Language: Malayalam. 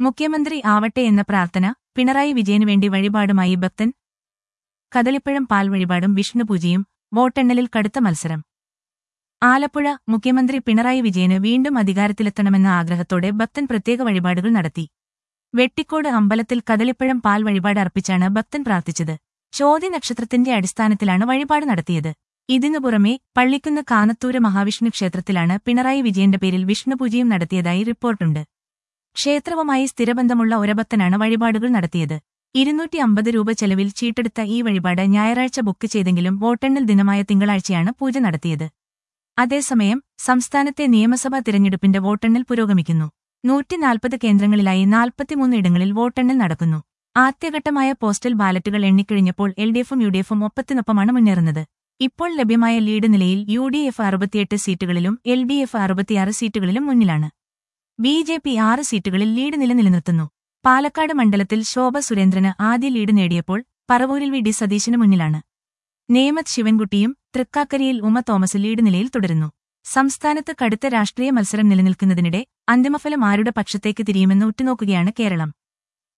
മുഖ്യമന്ത്രി ആവട്ടെ എന്ന പ്രാർത്ഥന പിണറായി വിജയനു വേണ്ടി വഴിപാടുമായി ഭക്തൻ കദളിപ്പഴം പാൽ വഴിപാടും വിഷ്ണുപൂജയും വോട്ടെണ്ണലിൽ കടുത്ത മത്സരം ആലപ്പുഴ മുഖ്യമന്ത്രി പിണറായി വിജയന് വീണ്ടും അധികാരത്തിലെത്തണമെന്ന ആഗ്രഹത്തോടെ ഭക്തൻ പ്രത്യേക വഴിപാടുകൾ നടത്തി വെട്ടിക്കോട് അമ്പലത്തിൽ കദളിപ്പഴം പാൽ വഴിപാട് അർപ്പിച്ചാണ് ഭക്തൻ പ്രാർത്ഥിച്ചത് ചോദ്യ നക്ഷത്രത്തിന്റെ അടിസ്ഥാനത്തിലാണ് വഴിപാട് നടത്തിയത് ഇതിനു പുറമെ പള്ളിക്കുന്ന് കാനത്തൂര് മഹാവിഷ്ണു ക്ഷേത്രത്തിലാണ് പിണറായി വിജയന്റെ പേരിൽ വിഷ്ണുപൂജയും നടത്തിയതായി റിപ്പോർട്ടുണ്ട് ക്ഷേത്രവുമായി സ്ഥിരബന്ധമുള്ള ഒരഭക്തനാണ് വഴിപാടുകൾ നടത്തിയത് ഇരുന്നൂറ്റി അമ്പത് രൂപ ചെലവിൽ ചീട്ടെടുത്ത ഈ വഴിപാട് ഞായറാഴ്ച ബുക്ക് ചെയ്തെങ്കിലും വോട്ടെണ്ണൽ ദിനമായ തിങ്കളാഴ്ചയാണ് പൂജ നടത്തിയത് അതേസമയം സംസ്ഥാനത്തെ നിയമസഭാ തിരഞ്ഞെടുപ്പിന്റെ വോട്ടെണ്ണൽ പുരോഗമിക്കുന്നു നൂറ്റിനാൽപ്പത് കേന്ദ്രങ്ങളിലായി നാൽപ്പത്തിമൂന്ന് ഇടങ്ങളിൽ വോട്ടെണ്ണൽ നടക്കുന്നു ആദ്യഘട്ടമായ പോസ്റ്റൽ ബാലറ്റുകൾ എണ്ണിക്കഴിഞ്ഞപ്പോൾ എൽ ഡി എഫും യു ഡി എഫും ഒപ്പത്തിനൊപ്പമാണ് മുന്നേറുന്നത് ഇപ്പോൾ ലഭ്യമായ ലീഡ് നിലയിൽ യു ഡി എഫ് അറുപത്തിയെട്ട് സീറ്റുകളിലും എൽ ഡി എഫ് അറുപത്തിയാറ് സീറ്റുകളിലും മുന്നിലാണ് ബി ജെ പി ആറ് സീറ്റുകളിൽ ലീഡ് നില നിലനിർത്തുന്നു പാലക്കാട് മണ്ഡലത്തിൽ ശോഭ സുരേന്ദ്രന് ആദ്യ ലീഡ് നേടിയപ്പോൾ പറവൂരിൽ വി ഡി സതീശന് മുന്നിലാണ് നേമത് ശിവൻകുട്ടിയും തൃക്കാക്കരയിൽ ഉമ തോമസ് ലീഡ് നിലയിൽ തുടരുന്നു സംസ്ഥാനത്ത് കടുത്ത രാഷ്ട്രീയ മത്സരം നിലനിൽക്കുന്നതിനിടെ അന്തിമഫലം ആരുടെ പക്ഷത്തേക്ക് തിരിയുമെന്ന് ഉറ്റുനോക്കുകയാണ് കേരളം